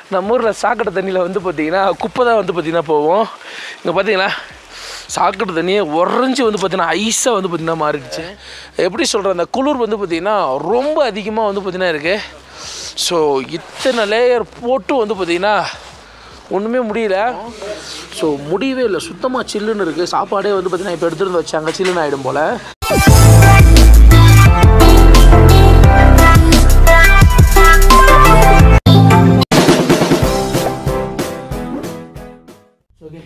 நம்ம ஊரில் சாக்கடை தண்ணியில் வந்து பார்த்திங்கன்னா குப்பை தான் வந்து பார்த்திங்கன்னா போவோம் இங்கே பார்த்தீங்களா சாக்கடை தண்ணியே உறைஞ்சி வந்து பார்த்திங்கன்னா ஐஸாக வந்து பார்த்திங்கன்னா மாறிடுச்சு எப்படி சொல்கிற அந்த குளிர் வந்து பார்த்திங்கன்னா ரொம்ப அதிகமாக வந்து பார்த்திங்கன்னா இருக்குது ஸோ இத்தனை லேயர் போட்டு வந்து பார்த்திங்கன்னா ஒன்றுமே முடியல ஸோ முடியவே இல்லை சுத்தமாக சில்லுன்னு இருக்குது சாப்பாடே வந்து பார்த்திங்கன்னா இப்போ எடுத்துகிட்டு வந்து வச்சாங்க சில்லுன்னு ஆகிடும் போல் okay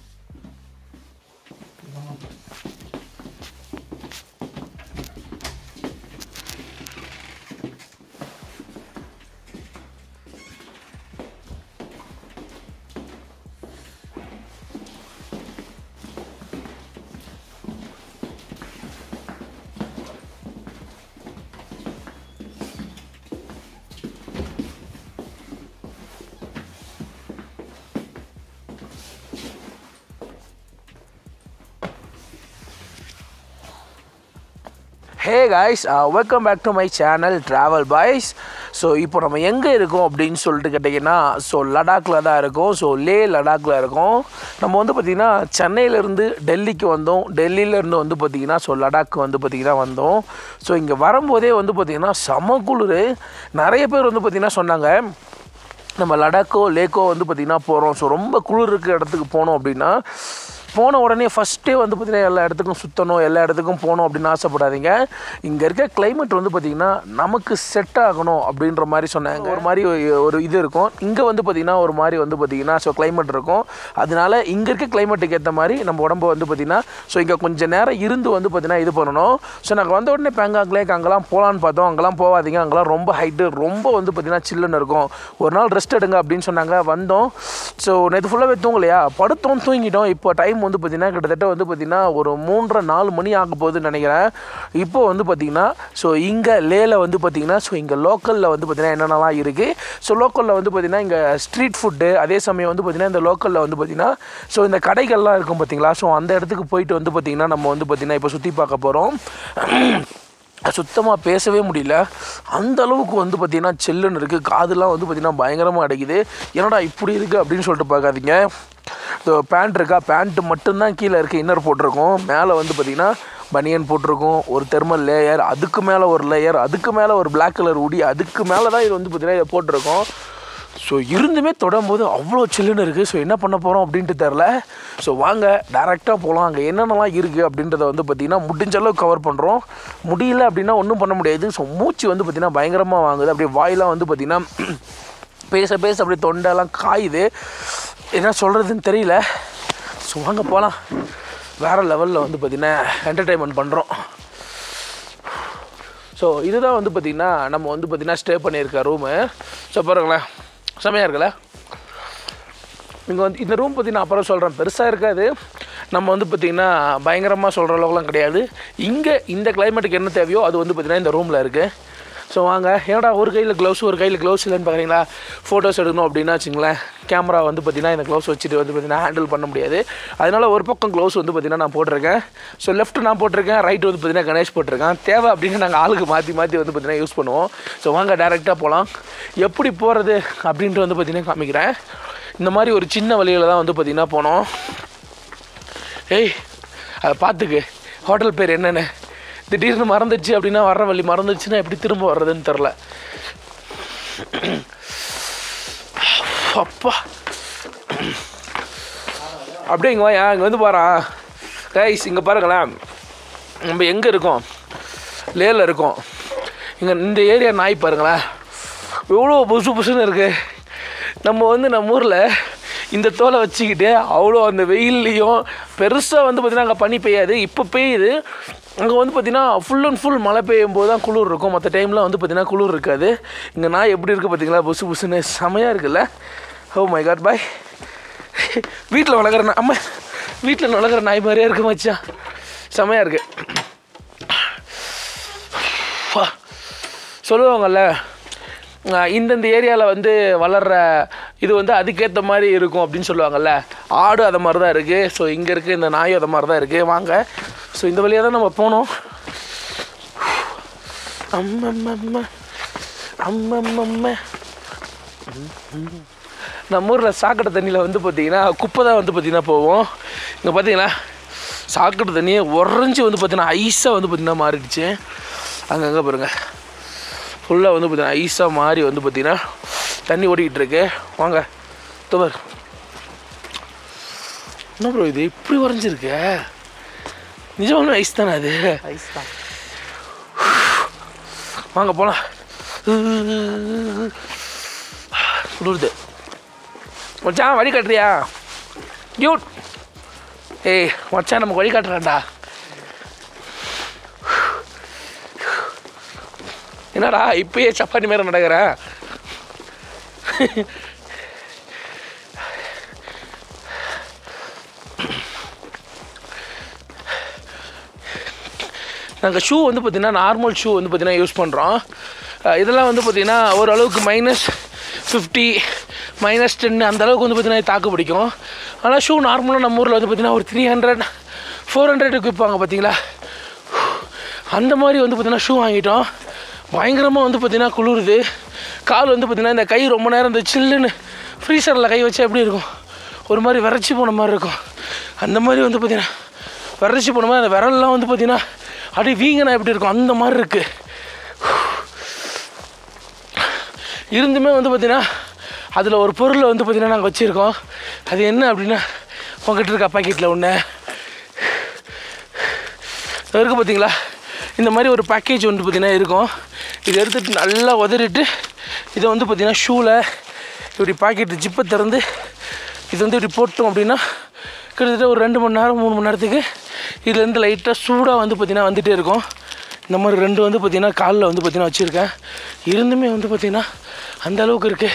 hey guys welcome back to my channel travel boys so இப்போ நம்ம எங்கே இருக்கோம் அப்படின்னு சொல்லிட்டு கேட்டிங்கன்னா ஸோ லடாக்கில் தான் இருக்கோம் ஸோ லே லடாக்கில் இருக்கோம் நம்ம வந்து பார்த்திங்கன்னா சென்னையிலேருந்து டெல்லிக்கு வந்தோம் டெல்லியிலேருந்து வந்து பார்த்திங்கன்னா ஸோ லடாக் வந்து பார்த்திங்கன்னா வந்தோம் ஸோ இங்கே வரும்போதே வந்து பார்த்திங்கன்னா செம குளிர் நிறைய பேர் வந்து பார்த்திங்கன்னா சொன்னாங்க நம்ம லடாக்கோ லேக்கோ வந்து பார்த்திங்கன்னா போகிறோம் ஸோ ரொம்ப குளிர் இருக்க இடத்துக்கு போனோம் அப்படின்னா போன உடனே ஃபஸ்ட்டே வந்து பார்த்திங்கன்னா எல்லா இடத்துக்கும் சுற்றணும் எல்லா இடத்துக்கும் போகணும் அப்படின்னு ஆசைப்படாதீங்க இங்கே இருக்க climate வந்து பார்த்திங்கன்னா நமக்கு செட் ஆகணும் அப்படின்ற மாதிரி சொன்னாங்க ஒரு மாதிரி ஒரு- ஒரு இது இருக்கும் இங்கே வந்து பார்த்திங்கன்னா ஒரு மாதிரி வந்து பார்த்திங்கன்னா ஸோ climate இருக்கும் அதனால இங்கே இருக்க கிளைமேட்டுக்கு ஏற்ற மாதிரி நம்ம உடம்பு வந்து பார்த்திங்கன்னா ஸோ இங்கே கொஞ்சம் நேரம் இருந்து வந்து பார்த்திங்கன்னா இது பண்ணணும் ஸோ நாங்கள் வந்த உடனே பேங்காக் லேக் அங்கெல்லாம் போகலான்னு பார்த்தோம் அங்கெல்லாம் போகாதீங்க அங்கெல்லாம் ரொம்ப ஹைட்டு ரொம்ப வந்து பார்த்திங்கன்னா சில்லுன்னு இருக்கும் ஒரு நாள் ரெஸ்ட் எடுங்க அப்படின்னு சொன்னாங்க வந்தோம் ஸோ நேற்று ஃபுல்லாகவே தூங்கலையா படுத்தோம் தூங்கிட்டோம் இப்போ டைம் வந்து பார்த்திங்கன்னா கிட்டத்தட்ட வந்து பார்த்திங்கன்னா ஒரு மூன்றரை நாலு மணி ஆக போகுதுன்னு நினைக்கிறேன் இப்போ வந்து பார்த்திங்கன்னா ஸோ இங்கே லேல வந்து பார்த்திங்கன்னா ஸோ இங்கே லோக்கலில் வந்து பார்த்திங்கன்னா என்னென்னலாம் இருக்குது ஸோ லோக்கலில் வந்து பார்த்திங்கன்னா இங்கே ஸ்ட்ரீட் ஃபுட்டு அதே சமயம் வந்து பார்த்திங்கன்னா இந்த லோக்கலில் வந்து பார்த்திங்கன்னா ஸோ இந்த கடைகள்லாம் இருக்கும் பார்த்திங்களா ஸோ அந்த இடத்துக்கு போயிட்டு வந்து பார்த்திங்கன்னா நம்ம வந்து பார்த்திங்கன்னா இப்போ சுற்றி பார்க்க போகிறோம் சுத்தமாக பேசவே முடியல அந்த அளவுக்கு வந்து பார்த்திங்கன்னா செல்லுன்னு இருக்குது காதுலாம் வந்து பார்த்திங்கன்னா பயங்கரமாக அடைக்குது என்னடா இப்படி இருக்குது அப்படின்னு சொல்லிட்டு பார்க்காதீங்க பேண்ட் இருக்கா பேண்ட்டு மட்டும்தான் கீழே இருக்குது இன்னர் போட்டிருக்கோம் மேலே வந்து பார்த்திங்கன்னா பனியன் போட்டிருக்கோம் ஒரு தெர்மல் லேயர் அதுக்கு மேலே ஒரு லேயர் அதுக்கு மேலே ஒரு Black கலர் உடி அதுக்கு மேலே தான் இது வந்து பார்த்திங்கன்னா இதை போட்டிருக்கோம் ஸோ இருந்துமே தொடும்போது அவ்வளோ சில்லுன்னு இருக்குது ஸோ என்ன பண்ண போகிறோம் அப்படின்ட்டு தெரில ஸோ வாங்க டேரெக்டாக போகலாம் அங்கே என்னென்னலாம் இருக்குது அப்படின்றத வந்து பார்த்திங்கன்னா முடிஞ்ச அளவுக்கு கவர் பண்ணுறோம் முடியல அப்படின்னா ஒன்றும் பண்ண முடியாது ஸோ மூச்சு வந்து பார்த்திங்கன்னா பயங்கரமாக வாங்குது அப்படியே வாயெலாம் வந்து பார்த்திங்கன்னா பேச பேச அப்படியே தொண்டெல்லாம் காயுது என்ன சொல்கிறதுன்னு தெரியல ஸோ வாங்க போகலாம் வேறு லெவலில் வந்து பார்த்திங்கன்னா என்டர்டெயின்மெண்ட் பண்ணுறோம் ஸோ இதுதான் வந்து பார்த்திங்கன்னா நம்ம வந்து பார்த்திங்கன்னா ஸ்டே பண்ணியிருக்க ரூமு ஸோ பாருங்களேன் செமையாக இருக்குல்ல இங்கே வந்து இந்த ரூம் பற்றி நான் அப்புறம் சொல்கிறேன் பெருசாக இருக்காது நம்ம வந்து பார்த்திங்கன்னா பயங்கரமாக சொல்கிற அளவுக்குலாம் கிடையாது இங்கே இந்த கிளைமேட்டுக்கு என்ன தேவையோ அது வந்து பார்த்திங்கன்னா இந்த ரூமில் இருக்குது ஸோ வாங்க ஏன்டா ஒரு கையில் க்ளவுஸ் ஒரு கையில் க்ளவுஸ் இல்லைன்னு பார்க்குறீங்களா ஃபோட்டோஸ் எடுக்கணும் அப்படின்னா வச்சுங்களேன் கேமரா வந்து பார்த்திங்கன்னா இந்த க்ளவுஸ் வச்சுட்டு வந்து பார்த்திங்கன்னா ஹேண்டில் பண்ண முடியாது அதனால் ஒரு பக்கம் க்ளவுஸ் வந்து பார்த்திங்கன்னா நான் போட்டிருக்கேன் ஸோ லெஃப்ட் நான் போட்டிருக்கேன் ரைட் வந்து பார்த்திங்கன்னா கணேஷ் போட்டிருக்கேன் தேவை அப்படின்னு நாங்கள் ஆளுக்கு மாற்றி மாற்றி வந்து பார்த்திங்கன்னா யூஸ் பண்ணுவோம் ஸோ வாங்க டேரெக்டாக போகலாம் எப்படி போகிறது அப்படின்ட்டு வந்து பார்த்திங்கன்னா காமிக்கிறேன் இந்த மாதிரி ஒரு சின்ன வழியில் தான் வந்து பார்த்திங்கன்னா போனோம் ஏய் அதை பார்த்துக்கு ஹோட்டல் பேர் என்னென்ன திடீர்னு மறந்துச்சு அப்படின்னா வர்ற வழி மறந்துச்சுன்னா எப்படி திரும்ப வர்றதுன்னு தெரில அப்பா அப்படியே இங்கே வாயா இங்கே வந்து பாறான் கைஸ் இங்கே பாருங்களேன் நம்ம எங்கே இருக்கோம் லேல இருக்கோம் இங்கே இந்த ஏரியா நாய் பாருங்களேன் எவ்வளோ புசு புசுன்னு இருக்குது நம்ம வந்து நம்ம ஊரில் இந்த தோலை வச்சுக்கிட்டு அவ்வளோ அந்த வெயில்லையும் பெருசாக வந்து பார்த்திங்கன்னா அங்கே பனி பெய்யாது இப்போ பெய்யுது அங்கே வந்து பார்த்திங்கன்னா ஃபுல் அண்ட் ஃபுல் மழை பெய்யும் போது தான் குளிர் இருக்கும் மற்ற டைமில் வந்து பார்த்திங்கன்னா குளிர் இருக்காது இங்கே நாய் எப்படி இருக்குது பார்த்தீங்களா புசு புசுன்னு செமையாக இருக்குல்ல ஓ மை காட் பாய் வீட்டில் வளர்க்குற நாய் அம்மா வீட்டில் வளர்க்குற நாய் மாதிரியே இருக்கு மச்சான் செமையாக இருக்குது ஃபா. சொல்லுவாங்கல்ல அஹ் இந்தந்த ஏரியாவில் வந்து வளர்கிற இது வந்து அதுக்கேற்ற மாதிரி இருக்கும் அப்படின்னு சொல்லுவாங்கல்ல ஆடு அதை மாதிரி தான் இருக்குது ஸோ இங்கே இருக்குது இந்த நாயும் அதை மாதிரி தான் இருக்குது வாங்க ஸோ இந்த வழியாக தான் நம்ம போனோம் அம்மம்மம்ம அம்மம்மம்ம நம்ம ஊரில் சாக்கடை தண்ணியில் வந்து பார்த்திங்கன்னா குப்பை தான் வந்து பார்த்திங்கன்னா போவோம் இங்கே பார்த்தீங்களா சாக்கடை தண்ணியை உறைஞ்சி வந்து பார்த்திங்கன்னா ஐஸாக வந்து பார்த்திங்கன்னா மாறிடுச்சு அங்கங்கே பாருங்கள் ஃபுல்லாக வந்து பார்த்திங்கன்னா ஐஸாக மாறி வந்து பார்த்திங்கன்னா தண்ணி ஓடிக்கிட்டு இருக்கு வாங்க தோவர் என்ன ப்ரோ இது இப்படி உறைஞ்சிருக்கு நிஜமாலுமே ஐஸ் தானே அது ஐஸ் தான் வாங்க போகலாம் குளிருது மச்சான் வழி காட்டுறியா டியூட் ஏய் மச்சான் நமக்கு வழி காட்டுறான்டா என்னடா இப்பயே சப்பாத்தி மேலே நடக்கிற நாங்கள் ஷூ வந்து பார்த்திங்கன்னா நார்மல் ஷூ வந்து பார்த்திங்கன்னா யூஸ் பண்ணுறோம் இதெல்லாம் வந்து பார்த்திங்கன்னா ஓரளவுக்கு மைனஸ் ஃபிஃப்டி மைனஸ் டென் அந்த அளவுக்கு வந்து பார்த்திங்கன்னா தாக்கு பிடிக்கும் ஆனால் ஷூ நார்மலாக நம்ம ஊரில் வந்து பார்த்திங்கன்னா ஒரு த்ரீ ஹண்ட்ரட் ஃபோர் ஹண்ட்ரடுக்கு விற்பாங்க பார்த்தீங்களா அந்த மாதிரி வந்து பார்த்திங்கன்னா ஷூ வாங்கிட்டோம் பயங்கரமாக வந்து பார்த்திங்கன்னா குளிருது கால் வந்து பார்த்திங்கன்னா இந்த கை ரொம்ப நேரம் இந்த சில்லுன்னு ஃப்ரீசரில் கை வச்சா எப்படி இருக்கும் ஒரு மாதிரி விரைச்சி போன மாதிரி இருக்கும் அந்த மாதிரி வந்து பார்த்திங்கன்னா விரைச்சி போன மாதிரி அந்த விரல்லாம் வந்து பார்த்திங்கன்னா அப்படியே வீங்கனா எப்படி இருக்கும் அந்த மாதிரி இருக்குது இருந்துமே வந்து பார்த்திங்கன்னா அதில் ஒரு பொருளை வந்து பார்த்திங்கன்னா நாங்கள் வச்சுருக்கோம் அது என்ன அப்படின்னா உங்ககிட்ட இருக்க பாக்கெட்டில் ஒன்று இருக்குது பார்த்தீங்களா இந்த மாதிரி ஒரு பேக்கேஜ் வந்து பார்த்திங்கன்னா இருக்கும் இதை எடுத்துகிட்டு நல்லா உதறிட்டு இதை வந்து பார்த்திங்கன்னா ஷூவில் இப்படி பாக்கெட்டு ஜிப்பை திறந்து இது வந்து இப்படி போட்டோம் அப்படின்னா கிட்டத்தட்ட ஒரு ரெண்டு மணி நேரம் மூணு மணி நேரத்துக்கு இதுலேருந்து லைட்டாக சூடாக வந்து பார்த்திங்கன்னா வந்துகிட்டே இருக்கும் இந்த மாதிரி ரெண்டு வந்து பார்த்திங்கன்னா காலில் வந்து பார்த்திங்கன்னா வச்சுருக்கேன் இருந்துமே வந்து பார்த்திங்கன்னா அந்த அளவுக்கு இருக்குது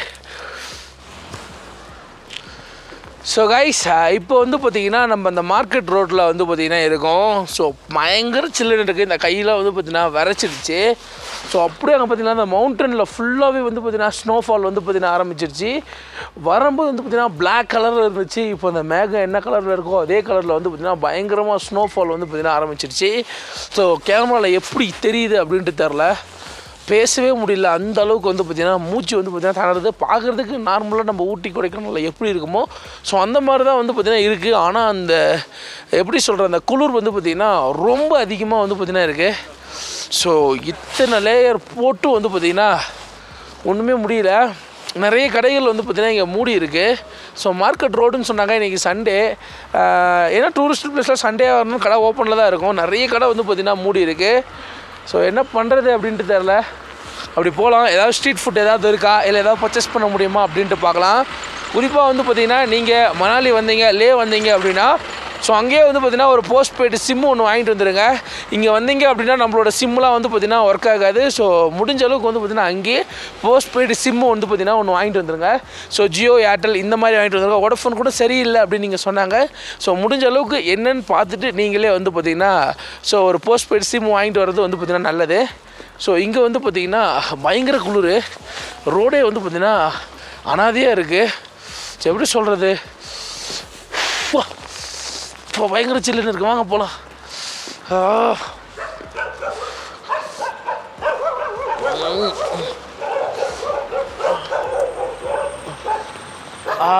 ஸோ கைஸ் இப்போ வந்து பார்த்தீங்கன்னா நம்ம அந்த மார்க்கெட் ரோட்டில் வந்து பார்த்திங்கன்னா இருக்கோம் ஸோ பயங்கர சில்லுன்னு இருக்குது இந்த கையில் வந்து பார்த்திங்கன்னா விரைச்சிருச்சு ஸோ அப்படியே அங்கே பார்த்தீங்கன்னா அந்த மவுண்டனில் ஃபுல்லாகவே வந்து பார்த்திங்கன்னா ஸ்னோஃபால் வந்து பார்த்திங்கன்னா ஆரம்பிச்சிருச்சு வரும்போது வந்து பார்த்திங்கன்னா பிளாக் கலரில் இருந்துச்சு இப்போ அந்த மேகம் என்ன கலரில் இருக்கோ அதே கலரில் வந்து பார்த்திங்கன்னா பயங்கரமாக ஸ்னோஃபால் வந்து பார்த்திங்கன்னா ஆரம்பிச்சிருச்சு ஸோ கேமராவில் எப்படி தெரியுது அப்படின்ட்டு தெரில பேசவே முடியல அந்த அளவுக்கு வந்து பார்த்திங்கன்னா மூச்சு வந்து பார்த்திங்கன்னா திணறுது பார்க்குறதுக்கு நார்மலாக நம்ம ஊட்டி கொடைக்கானலில் எப்படி இருக்குமோ ஸோ அந்த மாதிரி தான் வந்து பார்த்திங்கன்னா இருக்குது ஆனால் அந்த எப்படி சொல்கிற அந்த குளிர் வந்து பார்த்திங்கன்னா ரொம்ப அதிகமாக வந்து பார்த்திங்கன்னா இருக்குது ஸோ இத்தனை லேயர் போட்டு வந்து பார்த்திங்கன்னா ஒன்றுமே முடியல நிறைய கடைகள் வந்து பார்த்திங்கன்னா இங்கே மூடி இருக்குது ஸோ மார்க்கெட் ரோடுன்னு சொன்னாங்க இன்றைக்கி சண்டே ஏன்னா டூரிஸ்ட் பிளேஸில் சண்டே வரணும் கடை ஓப்பனில் தான் இருக்கும் நிறைய கடை வந்து பார்த்திங்கன்னா மூடி இருக்குது ஸோ என்ன பண்ணுறது அப்படின்ட்டு தெரில அப்படி போகலாம் ஏதாவது ஸ்ட்ரீட் ஃபுட் ஏதாவது இருக்கா இல்லை ஏதாவது பர்ச்சேஸ் பண்ண முடியுமா அப்படின்ட்டு பார்க்கலாம் குறிப்பாக வந்து பார்த்திங்கன்னா நீங்கள் மணாலி வந்தீங்க லே வந்தீங்க அப்படின்னா ஸோ அங்கேயே வந்து பார்த்திங்கன்னா ஒரு போஸ்ட் பெய்டு சிம்மு ஒன்று வாங்கிட்டு வந்துடுங்க இங்கே வந்தீங்க அப்படின்னா நம்மளோட சிம்முலாம் வந்து பார்த்திங்கன்னா ஒர்க் ஆகாது ஸோ முடிஞ்ச அளவுக்கு வந்து பார்த்திங்கன்னா அங்கேயே போஸ்ட் பெய்டு சிம்மு வந்து பார்த்திங்கன்னா ஒன்று வாங்கிட்டு வந்துருங்க ஸோ ஜியோ ஏர்டெல் இந்த மாதிரி வாங்கிட்டு வந்துருங்க வோடஃபோன் கூட சரியில்லை அப்படின்னு நீங்கள் சொன்னாங்க ஸோ முடிஞ்ச அளவுக்கு என்னன்னு பார்த்துட்டு நீங்களே வந்து பார்த்திங்கன்னா ஸோ ஒரு போஸ்ட் பெய்டு சிம் வாங்கிட்டு வர்றது வந்து பார்த்திங்கன்னா நல்லது ஸோ இங்கே வந்து பார்த்திங்கன்னா பயங்கர குளிர் ரோடே வந்து பார்த்திங்கன்னா அனாதையாக இருக்குது ஸோ எப்படி சொல்கிறது இப்போ பயங்கர சில்லுன்னு இருக்கு வாங்க போகலாம் ஆ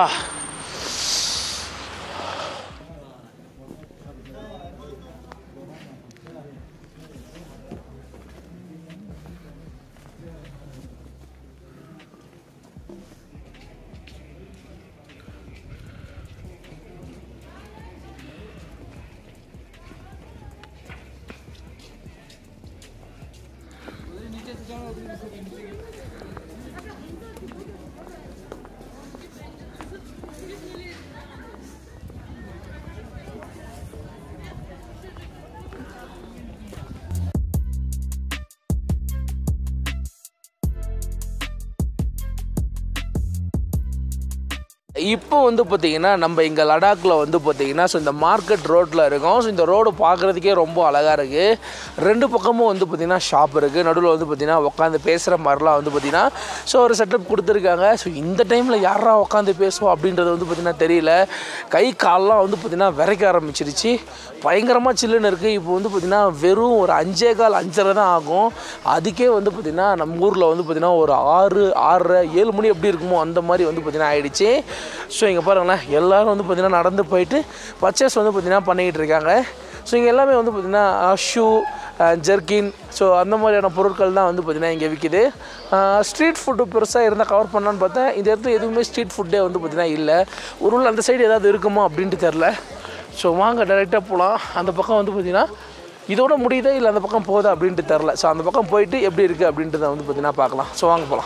இப்போ வந்து பார்த்திங்கன்னா நம்ம இங்கே லடாக்கில் வந்து பார்த்திங்கன்னா ஸோ இந்த மார்க்கெட் ரோட்டில் இருக்கோம் ஸோ இந்த ரோடு பார்க்குறதுக்கே ரொம்ப அழகாக இருக்குது ரெண்டு பக்கமும் வந்து பார்த்திங்கன்னா ஷாப் இருக்குது நடுவில் வந்து பார்த்திங்கன்னா உட்காந்து பேசுகிற மாதிரிலாம் வந்து பார்த்திங்கன்னா ஸோ ஒரு செட்டப் கொடுத்துருக்காங்க ஸோ இந்த டைமில் யாரா உட்காந்து பேசுவோம் அப்படின்றது வந்து பார்த்திங்கன்னா தெரியல கை கால்லாம் வந்து பார்த்திங்கன்னா விரைக்க ஆரம்பிச்சிருச்சு பயங்கரமாக சில்லுன்னு இருக்குது இப்போ வந்து பார்த்திங்கன்னா வெறும் ஒரு அஞ்சே கால் அஞ்சரை தான் ஆகும் அதுக்கே வந்து பார்த்திங்கன்னா நம்ம ஊரில் வந்து பார்த்திங்கன்னா ஒரு ஆறு ஆறரை ஏழு மணி எப்படி இருக்குமோ அந்த மாதிரி வந்து பார்த்திங்கன்னா ஆயிடுச்சு ஸோ இங்கே பாருங்களேன் எல்லோரும் வந்து பார்த்திங்கன்னா நடந்து போயிட்டு பர்ச்சேஸ் வந்து பார்த்திங்கன்னா பண்ணிக்கிட்டு இருக்காங்க ஸோ இங்கே எல்லாமே வந்து பார்த்திங்கன்னா ஷூ ஜெர்கின் ஸோ அந்த மாதிரியான பொருட்கள் தான் வந்து பார்த்திங்கன்னா இங்கே விற்கிது ஸ்ட்ரீட் ஃபுட்டு பெருசாக இருந்தால் கவர் பண்ணலான்னு பார்த்தேன் இந்த இடத்துல எதுவுமே ஸ்ட்ரீட் ஃபுட்டே வந்து பார்த்திங்கன்னா இல்லை ஒரு அந்த சைடு ஏதாவது இருக்குமோ அப்படின்ட்டு தெரில ஸோ வாங்க டைரெக்டாக போகலாம் அந்த பக்கம் வந்து பார்த்திங்கன்னா இதோட முடியுதா இல்லை அந்த பக்கம் போகுதா அப்படின்ட்டு தெரில ஸோ அந்த பக்கம் போயிட்டு எப்படி இருக்குது அப்படின்றத வந்து பார்த்திங்கன்னா பார்க்கலாம் ஸோ வாங்க போகலாம்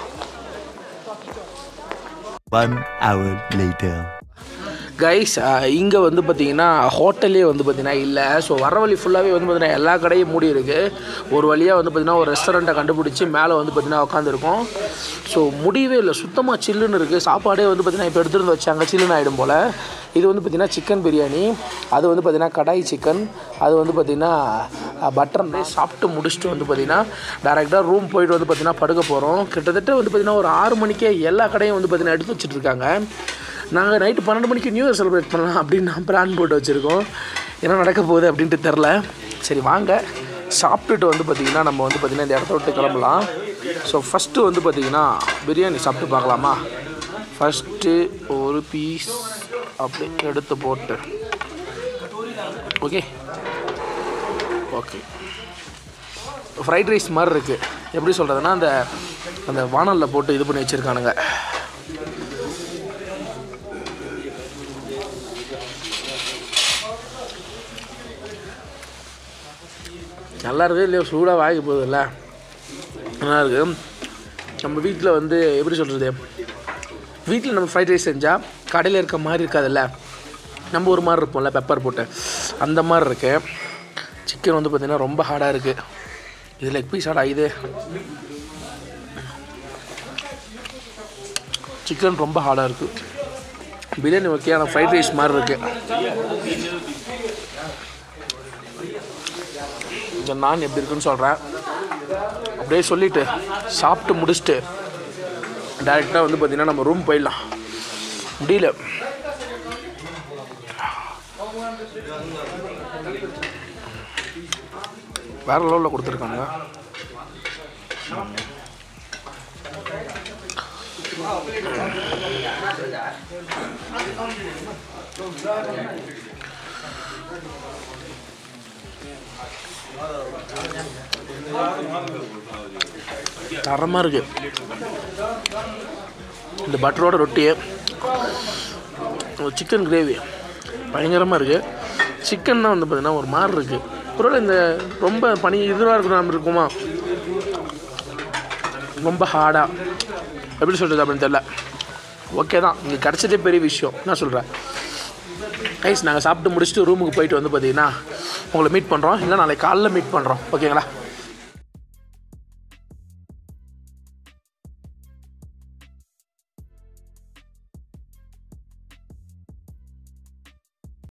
One hour later. கைஸ் இங்கே வந்து பார்த்தீங்கன்னா ஹோட்டலே வந்து பார்த்தீங்கன்னா இல்லை ஸோ வர வழி ஃபுல்லாகவே வந்து பார்த்தீங்கன்னா எல்லா கடையும் மூடி இருக்குது ஒரு வழியாக வந்து பார்த்தீங்கன்னா ஒரு ரெஸ்டாரண்ட்டை கண்டுபிடிச்சி மேலே வந்து பார்த்தீங்கன்னா உட்காந்துருக்கோம் ஸோ முடியவே இல்லை சுத்தமாக சில்லுன்னு இருக்குது சாப்பாடே வந்து பார்த்தீங்கன்னா இப்போ எடுத்துகிட்டு வந்து வச்சாங்க சில்லுன்னு ஆகிடும் போல் இது வந்து பார்த்திங்கன்னா சிக்கன் பிரியாணி அது வந்து பார்த்திங்கன்னா கடாய் சிக்கன் அது வந்து பார்த்திங்கன்னா பட்டர் ரைஸ் சாப்பிட்டு முடிச்சுட்டு வந்து பார்த்திங்கன்னா டேரெக்டாக ரூம் போயிட்டு வந்து பார்த்திங்கன்னா படுக்க போகிறோம் கிட்டத்தட்ட வந்து பார்த்திங்கன்னா ஒரு ஆறு மணிக்கே எல்லா கடையும் வந்து பார்த்திங்கன்னா எடுத்து வச்சுட்டு இருக்காங்க நாங்கள் நைட்டு பன்னெண்டு மணிக்கு நியூ இயர் செலிப்ரேட் பண்ணலாம் அப்படின்னு நான் பிளான் போட்டு வச்சுருக்கோம் என்ன நடக்க போகுது அப்படின்ட்டு தெரில சரி வாங்க சாப்பிட்டுட்டு வந்து பார்த்திங்கன்னா நம்ம வந்து பார்த்திங்கன்னா இந்த இடத்த விட்டு கிளம்பலாம் ஸோ ஃபஸ்ட்டு வந்து பார்த்திங்கன்னா பிரியாணி சாப்பிட்டு பார்க்கலாமா ஃபஸ்ட்டு ஒரு பீஸ் அப்படி எடுத்து போட்டு ஓகே ஓகே ஃப்ரைட் ரைஸ் மாதிரி இருக்குது எப்படி சொல்கிறதுனா அந்த அந்த வானலில் போட்டு இது பண்ணி வச்சுருக்கானுங்க நல்லா இருக்குது இல்லையோ சூடாக வாங்கி போகுதுல்ல நல்லா இருக்குது நம்ம வீட்டில் வந்து எப்படி சொல்கிறது வீட்டில் நம்ம ஃப்ரைட் ரைஸ் செஞ்சால் கடையில் இருக்க மாதிரி இருக்காதுல்ல நம்ம ஒரு மாதிரி இருப்போம்ல பெப்பர் போட்டு அந்த மாதிரி இருக்கு சிக்கன் வந்து பார்த்திங்கன்னா ரொம்ப ஹார்டாக இருக்குது இது லெக் பீஸ் ஹார்டா இது சிக்கன் ரொம்ப ஹார்டாக இருக்குது பிரியாணி ஓகே ஆனால் ஃப்ரைட் ரைஸ் மாதிரி இருக்குது இந்த நான் எப்படி இருக்குன்னு சொல்கிறேன் அப்படியே சொல்லிவிட்டு சாப்பிட்டு முடிச்சுட்டு டேரெக்டாக வந்து பார்த்திங்கன்னா நம்ம ரூம் போயிடலாம் முடியல வேற லெவலில் கொடுத்துருக்காங்க தரமாக இருக்கு இந்த பட்டரோட ரொட்டி சிக்கன் கிரேவி பயங்கரமாக இருக்குது சிக்கன் தான் வந்து பார்த்தீங்கன்னா ஒரு மாதிரி இருக்குது ஒருவேளை இந்த ரொம்ப பனி இதுவாக இருக்கணும் இருக்குமா ரொம்ப ஹார்டாக எப்படி சொல்கிறது அப்படின்னு தெரில ஓகே தான் இங்கே கிடச்சதே பெரிய விஷயம் என்ன சொல்கிறேன் கைஸ் நாங்கள் சாப்பிட்டு முடிச்சுட்டு ரூமுக்கு போயிட்டு வந்து பார்த்தீங்கன்னா உங்களை மீட் பண்ணுறோம் இல்லை நாளைக்கு காலைல மீட் பண்ணுறோம் ஓகேங்களா